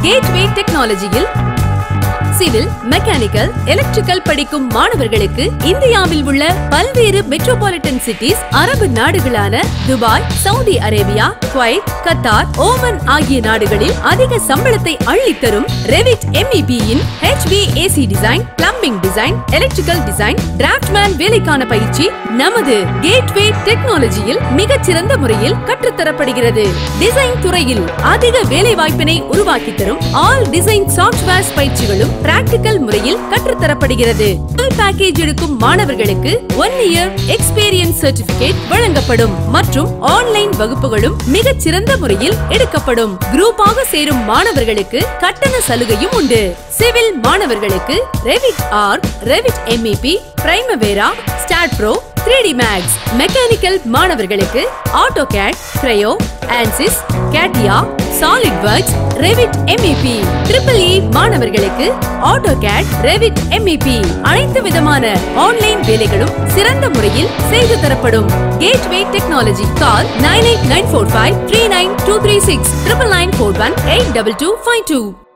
gateway டெக்னாலஜியில் civil mechanical electrical படிக்கும் மாணவர்களுக்கு இந்தியாவில் உள்ள பல்வேறு மெட்ரோபாலிட்டன் சிட்டிஸ் அரபு நாடுகளான Dubai Saudi Arabia Kuwait Qatar Oman ஆகிய நாடுகளில் அதிக சம்பளத்தை அள்ளித்தரும் Revit MEP in HVAC design plumbing design electrical design draftsman வேலைக்கான பயிற்சி நமது கேட்வே டெக்னாலஜியில் மிகச்சிறந்த முறையில் கற்றுத்தரப்படுகிறது டிசைன் துறையில் அதிக வேலை வாய்ப்பினை உருவாக்கி தரும் ஆல் டிசைன் சாஃப்ட்வேர்ஸ் பயிற்சிகளும் பிராக்டிகல் முறையில் கற்றுத்தரப்படுகிறது ஃபுல் பேக்கேஜ் எடுக்கும் மாணவர்களுக்கு ஒன் இயர் எக்ஸ்பீரியன்ஸ் சர்டிபிகேட் வழங்கப்படும் மற்றும் ஆன்லைன் வகுப்புகளும் மிகச் சிறந்த முறையில் எடுக்கப்படும் குரூப்பாக சேரும் மாணவர்களுக்கு கட்டண சலுகையும் உண்டு சிவில் மாணவர்களுக்கு Revit R Revit MEP Primavera STAAD Pro 3D Max mechanical மாணவர்களுக்கு AutoCAD Creo ANSYS CATIA SolidWorks Revit MEP triple E மாணவர்களுக்கு ஆட்டோ கேட் ரெவிட் எம்இபி அனைத்து விதமான ஆன்லைன் வேலைகளும் சிறந்த முறையில் செய்து தரப்படும் gateway technology call nine eight nine four five three nine two three six triple nine four one eight double two five two